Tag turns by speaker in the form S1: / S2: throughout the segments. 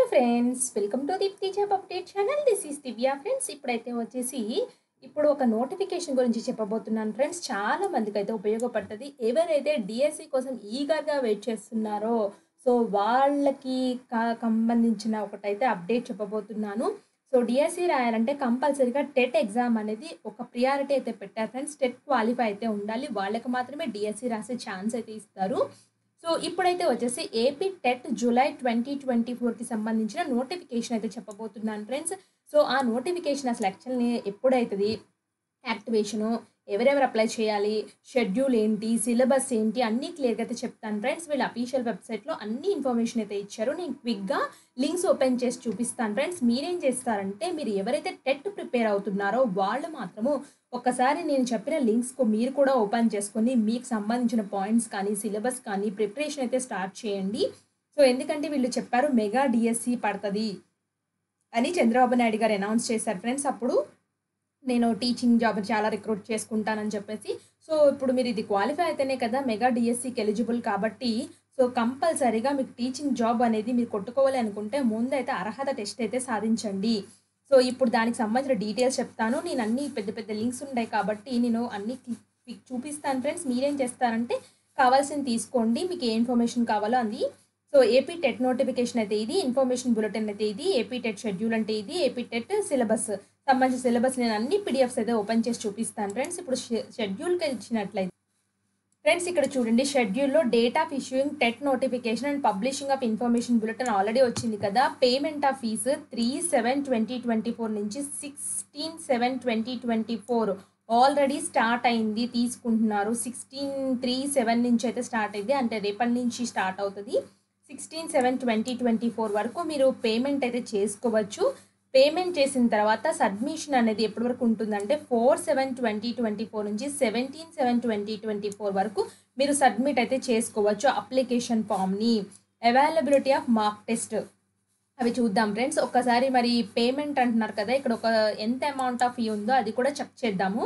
S1: friends welcome to Deepti job update channel this is Divya friends ఇప్పుడైతే వచ్చేసి ఇప్పుడు ఒక నోటిఫికేషన్ గురించి చెప్పబోతున్నాను ఫ్రెండ్స్ చాలా మందికి అయితే ఉపయోగపడుతుంది ఎవరైతే డిఎస్సి కోసం ఈగర్గా వెయిట్ చేస్తున్నారో సో వాళ్ళకి కా- సంబంధించిన ఒకటైతే అప్డేట్ చెప్పబోతున్నాను సో డిఎస్సి రాయాలంటే కంపల్సరీగా టెట్ ఎగ్జామ్ అనేది ఒక ప్రియారిటీ అయితే పెట్టారు ఫ్రెండ్స్ టెట్ క్వాలిఫై అయితే ఉండాలి వాళ్ళకి మాత్రమే డిఎస్సి రాసే ఛాన్స్ అయితే ఇస్తారు సో ఇప్పుడైతే వచ్చేసి AP TET July twenty twenty ఫోర్కి సంబంధించిన నోటిఫికేషన్ అయితే చెప్పబోతున్నాను ఫ్రెండ్స్ సో ఆ నోటిఫికేషన్ అసలు యాక్చువల్ని ఎప్పుడవుతుంది యాక్టివేషను ఎవరెవరు అప్లై చేయాలి షెడ్యూల్ ఏంటి సిలబస్ ఏంటి అన్నీ క్లియర్గా అయితే చెప్తాను ఫ్రెండ్స్ వీళ్ళ అఫీషియల్ వెబ్సైట్లో అన్ని ఇన్ఫర్మేషన్ అయితే ఇచ్చారు నేను క్విక్గా లింక్స్ ఓపెన్ చేసి చూపిస్తాను ఫ్రెండ్స్ మీరేం చేస్తారంటే మీరు ఎవరైతే టెట్ ప్రిపేర్ అవుతున్నారో వాళ్ళు మాత్రము ఒక్కసారి నేను చెప్పిన లింక్స్కు మీరు కూడా ఓపెన్ చేసుకొని మీకు సంబంధించిన పాయింట్స్ కానీ సిలబస్ కానీ ప్రిపరేషన్ అయితే స్టార్ట్ చేయండి సో ఎందుకంటే వీళ్ళు చెప్పారు మెగా డిఎస్సి పడుతుంది అని చంద్రబాబు నాయుడు గారు అనౌన్స్ చేశారు ఫ్రెండ్స్ అప్పుడు నేను టీచింగ్ జాబ్ చాలా రిక్రూట్ చేసుకుంటానని చెప్పేసి సో ఇప్పుడు మీరు ఇది క్వాలిఫై అయితేనే కదా మెగా డిఎస్సికి ఎలిజిబుల్ కాబట్టి సో కంపల్సరీగా మీకు టీచింగ్ జాబ్ అనేది మీరు కొట్టుకోవాలి అనుకుంటే ముందైతే అర్హత టెస్ట్ అయితే సాధించండి సో ఇప్పుడు దానికి సంబంధించిన డీటెయిల్స్ చెప్తాను నేను అన్ని పెద్ద పెద్ద లింక్స్ ఉన్నాయి కాబట్టి నేను అన్ని క్లిక్ క్లిక్ చూపిస్తాను ఫ్రెండ్స్ మీరేం చేస్తారంటే కావాల్సింది తీసుకోండి మీకు ఏ ఇన్ఫర్మేషన్ కావాలో అది సో ఏపీ టెట్ నోటిఫికేషన్ అయితే ఇది ఇన్ఫర్మేషన్ బులెటిన్ అయితే ఇది ఏపీ టెట్ షెడ్యూల్ అంటే ఇది ఏపీ టెట్ సిలబస్ సంబంధించిన సిలబస్ నేను అన్ని పీడిఎఫ్స్ అయితే ఓపెన్ చేసి చూపిస్తాను ఫ్రెండ్స్ ఇప్పుడు షెడ్యూల్కి ఇచ్చినట్లయితే ఫ్రెండ్స్ ఇక్కడ చూడండి షెడ్యూల్లో date of issuing TET notification and publishing of information bulletin already వచ్చింది కదా payment of fee three seven twenty twenty four నుంచి sixteen seven twenty twenty four already start అయింది తీసుకుంటున్నారు సిక్స్టీన్ త్రీ సెవెన్ నుంచి అయితే స్టార్ట్ అయింది అంటే రేపటి నుంచి స్టార్ట్ అవుతుంది sixteen seven twenty twenty four వరకు మీరు పేమెంట్ అయితే చేసుకోవచ్చు పేమెంట్ చేసిన తర్వాత సబ్మిషన్ అనేది ఎప్పటి వరకు ఉంటుందంటే four seven twenty twenty four నుంచి seventeen seven twenty twenty four వరకు మీరు సబ్మిట్ అయితే చేసుకోవచ్చు అప్లికేషన్ ఫామ్ని అవైలబిలిటీ ఆఫ్ మార్క్ టెస్ట్ అవి చూద్దాం ఫ్రెండ్స్ ఒక్కసారి మరి పేమెంట్ అంటున్నారు కదా ఇక్కడ ఒక ఎంత అమౌంట్ ఆఫ్ ఫీ ఉందో అది కూడా చెక్ చేద్దాము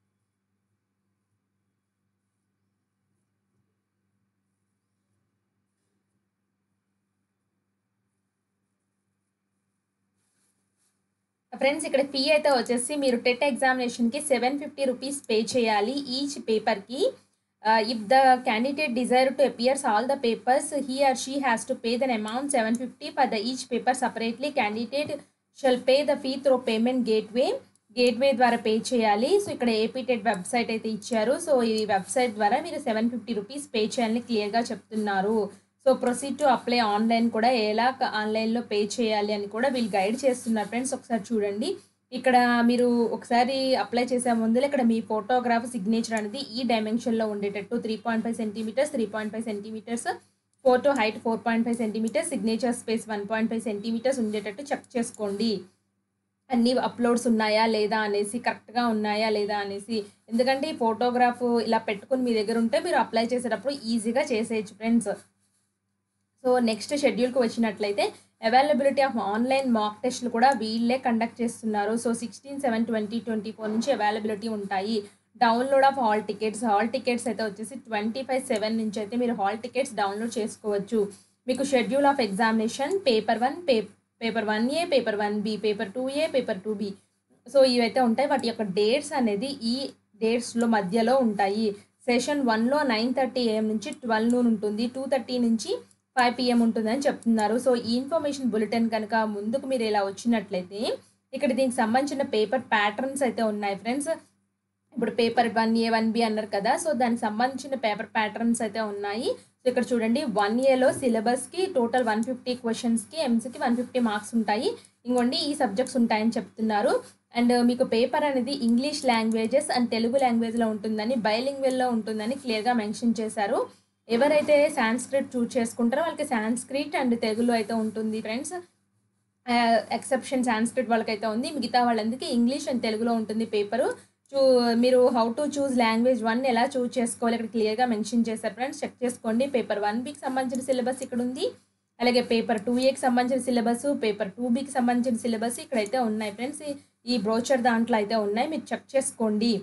S1: ఫ్రెండ్స్ ఇక్కడ ఫీ అయితే వచ్చేసి మీరు టెట్ ఎగ్జామినేషన్కి సెవెన్ ఫిఫ్టీ రూపీస్ పే చేయాలి ఈచ్ పేపర్కి if the candidate desire to appears all the papers he or she has to pay then amount seven fifty for the each paper separately candidate shall pay the fee through payment gateway gateway ద్వారా pay చేయాలి so ఇక్కడ AP TET website అయితే ఇచ్చారు so ఈ website ద్వారా మీరు seven fifty rupees pay చేయాలని క్లియర్గా చెప్తున్నారు so proceed to apply online కూడా ఎలా ఆన్లైన్లో పే చేయాలి అని కూడా వీళ్ళు గైడ్ చేస్తున్నారు ఫ్రెండ్స్ ఒకసారి చూడండి ఇక్కడ మీరు ఒకసారి అప్లై చేసే ముందు ఇక్కడ మీ ఫోటోగ్రాఫ్ సిగ్నేచర్ అనేది ఈ డైమెన్షన్లో ఉండేటట్టు three point five centimetres three point five centimetres photo height four point five centimetres signature space one point five centimetres ఉండేటట్టు చెక్ చేసుకోండి అన్ని అప్లోడ్స్ ఉన్నాయా లేదా అనేసి కరెక్ట్గా ఉన్నాయా లేదా అనేసి ఎందుకంటే ఈ ఫోటోగ్రాఫ్ ఇలా పెట్టుకుని మీ దగ్గర ఉంటే మీరు అప్లై చేసేటప్పుడు ఈజీగా చేసేయచ్చు ఫ్రెండ్స్ సో నెక్స్ట్ షెడ్యూల్కి వచ్చినట్లయితే అవైలబిలిటీ ఆఫ్ ఆన్లైన్ మాక్ టెస్ట్లు కూడా వీళ్ళే కండక్ట్ చేస్తున్నారు so sixteen seven twenty twenty four నుంచి అవైలబిలిటీ ఉంటాయి download of hall tickets hall tickets అయితే వచ్చేసి ట్వంటీ ఫైవ్ సెవెన్ నుంచి అయితే మీరు హాల్ టికెట్స్ డౌన్లోడ్ చేసుకోవచ్చు మీకు schedule of examination paper one పే paper one A paper one B paper two A paper two B so ఇవైతే ఉంటాయి వాటి యొక్క డేట్స్ అనేది ఈ డేట్స్లో మధ్యలో ఉంటాయి సెషన్ వన్లో నైన్ థర్టీ ఏఎం నుంచి ట్వెల్వ్ నూన్ ఉంటుంది టూ థర్టీ నుంచి ఫైవ్ పిఎం ఉంటుందని చెప్తున్నారు సో ఈ ఇన్ఫర్మేషన్ బులెటిన్ కనుక ముందుకు మీరు ఇలా వచ్చినట్లయితే ఇక్కడ దీనికి సంబంధించిన పేపర్ ప్యాటర్న్స్ అయితే ఉన్నాయి ఫ్రెండ్స్ ఇప్పుడు paper one A one B అన్నారు కదా సో దానికి సంబంధించిన పేపర్ ప్యాటర్న్స్ అయితే ఉన్నాయి సో ఇక్కడ చూడండి వన్ ఏలో సిలబస్కి టోటల్ వన్ ఫిఫ్టీ క్వశ్చన్స్కి ఎంసీకి వన్ ఫిఫ్టీ మార్క్స్ ఉంటాయి ఇంకోండి ఈ సబ్జెక్ట్స్ ఉంటాయని చెప్తున్నారు అండ్ మీకు పేపర్ అనేది ఇంగ్లీష్ లాంగ్వేజెస్ అండ్ తెలుగు లాంగ్వేజ్లో ఉంటుందని బైలింగ్వెల్లో ఉంటుందని క్లియర్గా మెన్షన్ చేశారు ఎవరైతే సాంస్క్రిట్ చూజ్ చేసుకుంటారో వాళ్ళకి సాంస్క్రిట్ అండ్ తెలుగులో అయితే ఉంటుంది ఫ్రెండ్స్ ఎక్సెప్షన్ సాంస్క్రిట్ వాళ్ళకైతే ఉంది మిగతా వాళ్ళందరికీ ఇంగ్లీష్ అండ్ తెలుగులో ఉంటుంది పేపరు చూ మీరు how to choose language one ఎలా చూస్ చేసుకోవాలి ఇక్కడ క్లియర్గా మెన్షన్ చేశారు ఫ్రెండ్స్ చెక్ చేసుకోండి పేపర్ వన్ బీకి సంబంధించిన సిలబస్ ఇక్కడ ఉంది అలాగే పేపర్ టూ ఏకి సంబంధించిన సిలబస్ పేపర్ టూ బీకి సంబంధించిన సిలబస్ ఇక్కడైతే ఉన్నాయి ఫ్రెండ్స్ ఈ బ్రోచర్ దాంట్లో అయితే ఉన్నాయి మీరు చెక్ చేసుకోండి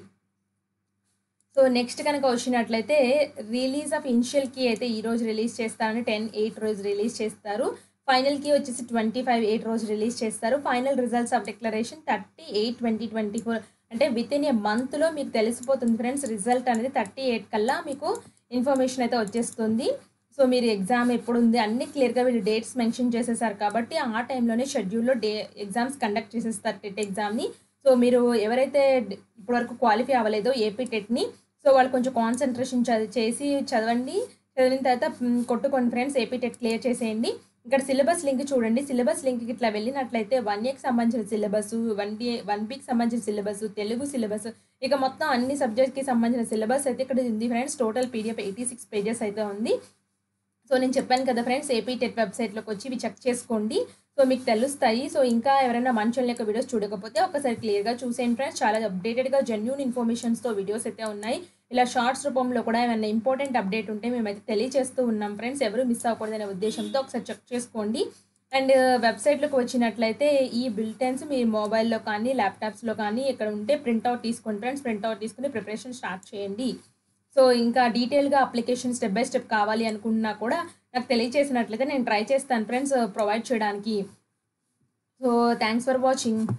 S1: సో నెక్స్ట్ కనుక వచ్చినట్లయితే రిలీజ్ ఆఫ్ ఇనిషియల్ కీ అయితే ఈ రోజు రిలీజ్ చేస్తారని టెన్ ఎయిట్ రోజు రిలీజ్ చేస్తారు ఫైనల్కి వచ్చేసి ట్వంటీ ఫైవ్ ఎయిట్ రోజు రిలీజ్ చేస్తారు final results of declaration thirty eight twenty twenty four అంటే విత్ ఇన్ ఏ మంత్లో మీకు తెలిసిపోతుంది ఫ్రెండ్స్ రిజల్ట్ అనేది థర్టీ ఎయిట్ కల్లా మీకు ఇన్ఫర్మేషన్ అయితే వచ్చేస్తుంది సో మీరు ఎగ్జామ్ ఎప్పుడు ఉంది అన్ని క్లియర్గా వీళ్ళు డేట్స్ మెన్షన్ చేసేసారు కాబట్టి ఆ టైంలోనే షెడ్యూల్లో డే ఎగ్జామ్స్ కండక్ట్ చేసేస్తారు టెట్ ఎగ్జామ్ని సో మీరు ఎవరైతే డ్- ఇప్పటివరకు క్వాలిఫై అవ్వలేదో ఏపీ టెట్ని సో వాళ్ళు కొంచెం కాన్సన్ట్రేషన్ చదివి చేసి చదవండి చదివిన తర్వాత మ్, కొట్టుకోండి ఫ్రెండ్స్ ఏపీ టెట్ క్లియర్ చేసేయండి ఇక్కడ సిలబస్ లింక్ చూడండి సిలబస్ లింక్కి ఇట్లా వెళ్ళినట్లయితే వన్ ఇయర్కి సంబంధించిన syllabus one day one week సంబంధించిన సిలబస్ తెలుగు సిలబస్ ఇక మొత్తం అన్ని సబ్జెక్ట్కి సంబంధించిన సిలబస్ అయితే ఇక్కడ ఉంది friends total PDF eighty six pages అయితే ఉంది సో నేను చెప్పాను కదా ఫ్రెండ్స్ ఏపీ టెట్ వెబ్సైట్లోకి వచ్చి ఇవి చెక్ చేసుకోండి సో మీకు తెలుస్తాయి సో ఇంకా ఎవరైనా మంచి యొక్క వీడియోస్ చూడకపోతే ఒకసారి క్లియర్గా చూసేయండి ఫ్రెండ్స్ చాలా అప్డేటెడ్గా జెన్యున్ ఇన్ఫర్మేషన్స్తో వీడియోస్ అయితే ఉన్నాయి ఇలా షార్ట్స్ రూపంలో కూడా ఏమైనా ఇంపార్టెంట్ అప్డేట్ ఉంటే మేమైతే తెలియజేస్తూ ఉన్నాం ఫ్రెండ్స్ ఎవరు మిస్ అవ్వకూడదనే ఉద్దేశంతో ఒకసారి చెక్ చేసుకోండి అండ్ వెబ్సైట్లోకి వచ్చినట్లయితే ఈ బిల్టెన్స్ మీ మొబైల్లో కానీ ల్యాప్టాప్స్లో కానీ ఇక్కడ ఉంటే ప్రింట్అవుట్ తీసుకోండి ఫ్రెండ్స్ ప్రింట్అవుట్ తీసుకుని ప్రిపరేషన్ స్టార్ట్ చేయండి సో ఇంకా డీటెయిల్గా అప్లికేషన్ స్టెప్ బై స్టెప్ కావాలి అనుకున్నా కూడా నాకు తెలియచేసినట్లయితే నేను ట్రై చేస్తాను ఫ్రెండ్స్ ప్రొవైడ్ చేయడానికి సో థ్యాంక్స్ ఫర్ వాచింగ్